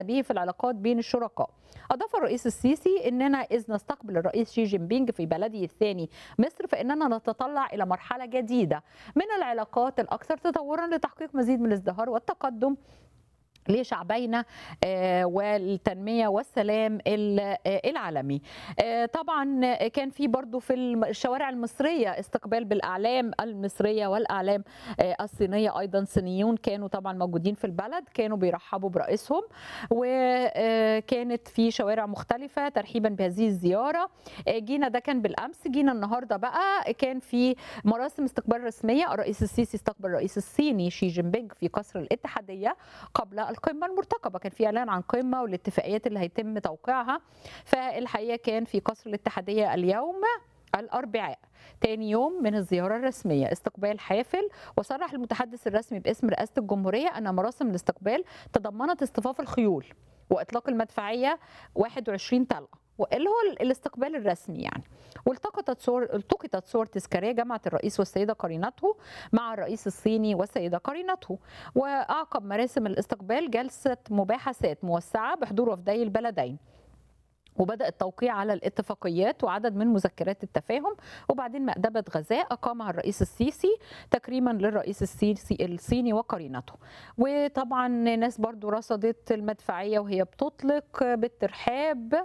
به في العلاقات بين الشركاء أضاف الرئيس السيسي أننا إذ نستقبل الرئيس شي جين بينج في بلده الثاني مصر فإننا نتطلع إلى مرحلة جديدة من العلاقات الأكثر تطورا لتحقيق مزيد من الازدهار والتقدم لشعبينا والتنميه والسلام العالمي طبعا كان في برضو في الشوارع المصريه استقبال بالاعلام المصريه والاعلام الصينيه ايضا صينيون كانوا طبعا موجودين في البلد كانوا بيرحبوا برئيسهم وكانت في شوارع مختلفه ترحيبا بهذه الزياره جينا ده كان بالامس جينا النهارده بقى كان في مراسم استقبال رسميه الرئيس السيسي استقبل الرئيس الصيني شي جين بينج في قصر الاتحاديه قبل القمه المرتقبه كان في اعلان عن قمه والاتفاقيات اللي هيتم توقيعها فالحقيقه كان في قصر الاتحاديه اليوم الاربعاء تاني يوم من الزياره الرسميه استقبال حافل وصرح المتحدث الرسمي باسم رئاسه الجمهوريه ان مراسم الاستقبال تضمنت اصطفاف الخيول واطلاق المدفعيه 21 طلقه اللي هو الاستقبال الرسمي يعني والتقطت صور التقطت صور تذكاريه جمعت الرئيس والسيده قرينته مع الرئيس الصيني والسيده قرينته واعقب مراسم الاستقبال جلسه مباحثات موسعه بحضور وفدي البلدين وبدا التوقيع على الاتفاقيات وعدد من مذكرات التفاهم وبعدين مأدبة غذاء أقامها الرئيس السيسي تكريما للرئيس السيسي الصيني وقرينته وطبعا ناس برضو رصدت المدفعية وهي بتطلق بالترحاب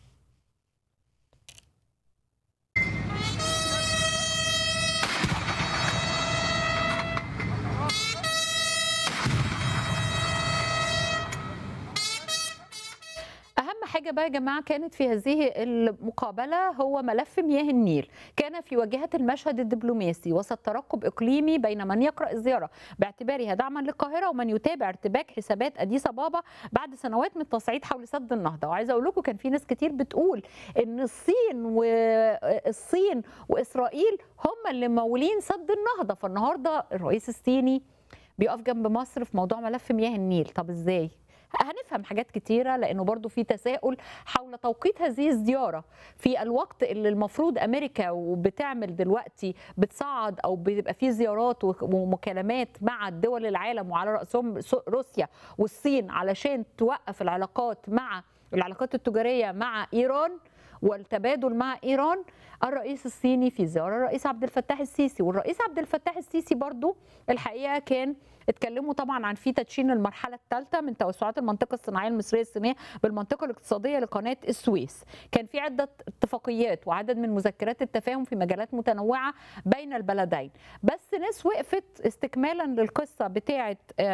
حاجة بقى يا جماعة كانت في هذه المقابلة هو ملف مياه النيل كان في واجهة المشهد الدبلوماسي وسط ترقب إقليمي بين من يقرأ الزيارة باعتبارها دعما للقاهرة ومن يتابع ارتباك حسابات أديس أبابا بعد سنوات من التصعيد حول سد النهضة وعايزة أقول لكم كان في ناس كتير بتقول إن الصين والصين وإسرائيل هم اللي مولين سد النهضة فالنهاردة الرئيس الصيني بيقف جنب مصر في موضوع ملف مياه النيل طب إزاي؟ هنفهم حاجات كتيرة لأنه برضو في تساؤل حول توقيت هذه الزيارة في الوقت اللي المفروض أمريكا وبتعمل دلوقتي بتصعد أو بيبقى في زيارات ومكالمات مع الدول العالم وعلى رأسهم روسيا والصين علشان توقف العلاقات مع العلاقات التجارية مع إيران والتبادل مع ايران الرئيس الصيني في زياره الرئيس عبد الفتاح السيسي والرئيس عبد الفتاح السيسي برضو الحقيقه كان اتكلموا طبعا عن في تدشين المرحله الثالثه من توسعات المنطقه الصناعيه المصريه الصينيه بالمنطقه الاقتصاديه لقناه السويس كان في عده اتفاقيات وعدد من مذكرات التفاهم في مجالات متنوعه بين البلدين بس ناس وقفت استكمالا للقصه بتاعه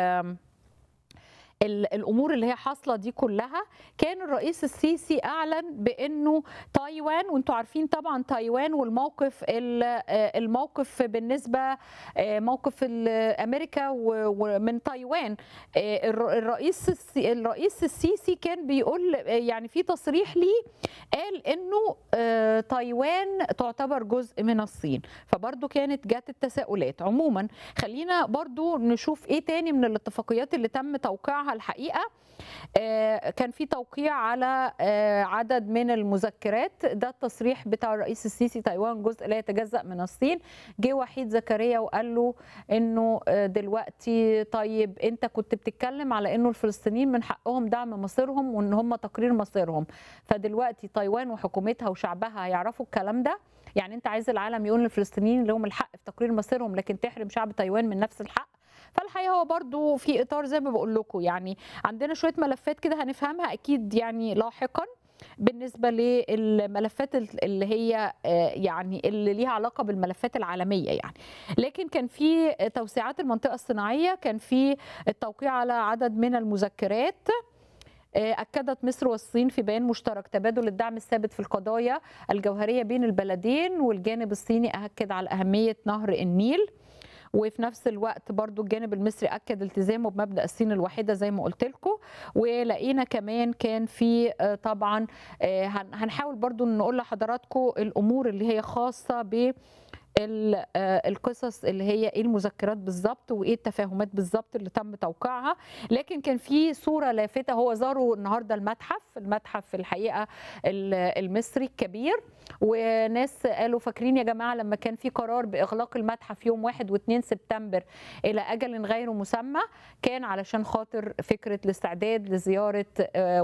الامور اللي هي حاصله دي كلها كان الرئيس السيسي اعلن بانه تايوان وانتم عارفين طبعا تايوان والموقف الموقف بالنسبه موقف امريكا ومن تايوان الرئيس الرئيس السيسي كان بيقول يعني في تصريح ليه قال انه تايوان تعتبر جزء من الصين فبرضه كانت جات التساؤلات عموما خلينا برضه نشوف ايه تاني من الاتفاقيات اللي تم توقيعها الحقيقه كان في توقيع على عدد من المذكرات ده التصريح بتاع الرئيس السيسي تايوان جزء لا يتجزا من الصين جه وحيد زكريا وقال له انه دلوقتي طيب انت كنت بتتكلم على انه الفلسطينيين من حقهم دعم مصيرهم وان هم تقرير مصيرهم فدلوقتي تايوان وحكومتها وشعبها هيعرفوا الكلام ده يعني انت عايز العالم يقول للفلسطينيين لهم الحق في تقرير مصيرهم لكن تحرم شعب تايوان من نفس الحق فالحقيقه هو برضو في اطار زي ما بقول لكم يعني عندنا شويه ملفات كده هنفهمها اكيد يعني لاحقا بالنسبه للملفات اللي هي يعني اللي ليها علاقه بالملفات العالميه يعني لكن كان في توسيعات المنطقه الصناعيه كان في التوقيع على عدد من المذكرات أكدت مصر والصين في بيان مشترك تبادل الدعم الثابت في القضايا الجوهرية بين البلدين والجانب الصيني أكد على أهمية نهر النيل وفي نفس الوقت برضو الجانب المصري اكد التزامه بمبدا الصين الواحده زي ما قلت لكم ولقينا كمان كان في طبعا هنحاول برضو نقول لحضراتكم الامور اللي هي خاصه ب ال- آه، القصص اللي هي ايه المذكرات بالظبط وايه التفاهمات بالظبط اللي تم توقيعها لكن كان في صوره لافته هو زاروا النهارده المتحف المتحف في الحقيقه ال- المصري الكبير وناس قالوا فاكرين يا جماعه لما كان في قرار باغلاق المتحف يوم 1 و2 سبتمبر الى اجل غير مسمى كان علشان خاطر فكره الاستعداد لزياره آه،